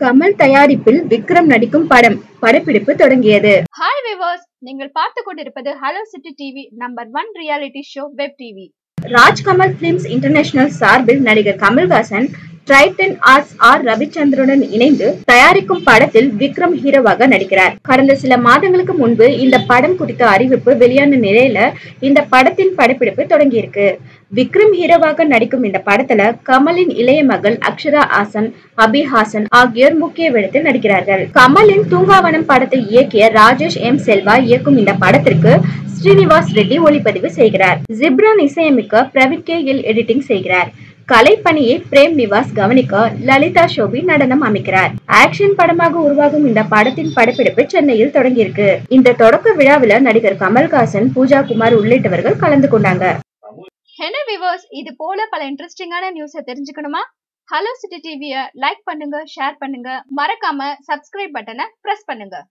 கமல் தயாரிப்பில் விக்ரம் நடிக்கும் படம் படப்பிடிப்பு தொடங்கியது ஹாய் விவர்ஸ் நீங்கள் பார்த்து கொண்டிருப்பது hello city TV number one reality show web TV Raj Kamal films international சார்பில் நடிகர் கமல்ஹாசன் ட்ரைட்டன் ஆர்ட்ஸ் ஆர் ரவிச்சந்திரனுடன் இணைந்து தயாரிக்கும் படத்தில் விக்ரம் ஹீரோவாக நடிக்கிறார் கடந்த சில மாதங்களுக்கு முன்பு இந்த படம் குறித்த அறிவிப்பு வெளியான நிலையில இந்த படத்தின் படப்பிடிப்பு தொடங்கியிருக்கு விக்ரம் ஹீரோவாக நடிக்கும் இந்த படத்துல கமலின் இளைய மகள் அக்ஷரா ஹாசன் அபி ஹாசன் ஆகியோர் முக்கிய வேடத்தில் நடிக்கிறார்கள் கமலின் தூங்காவனம் படத்தை இயக்கிய ராஜேஷ் எம் செல்வா இயக்கும் இந்த படத்திற்கு ஸ்ரீனிவாஸ் ரெட்டி ஒளிப்பதிவு செய்கிறார் ஜிப்ரான் இசையமைக்க பிரவீன் கே எல் எடிட்டிங் செய்கிறார் கலைப்பணியை பிரேம் நிவாஸ் கவனிக்க லலிதா ஷோபி நடனம் அமைக்கிறார் ஆக்ஷன் படமாக உருவாகும் இந்த படத்தின் படப்பிடிப்பு சென்னையில் தொடங்கியிருக்கு இந்த தொடக்க விழாவில் நடிகர் கமல்ஹாசன் பூஜா குமார் உள்ளிட்டவர்கள் கலந்து கொண்டாங்க என்ன விவர்ஸ் இது போல பல இன்ட்ரெஸ்டிங்கான நியூஸை தெரிஞ்சுக்கணுமா ஹலோ சிட்டி டிவியை லைக் பண்ணுங்க ஷேர் பண்ணுங்க மறக்காம சப்ஸ்கிரைப் பட்டனை பிரஸ் பண்ணுங்க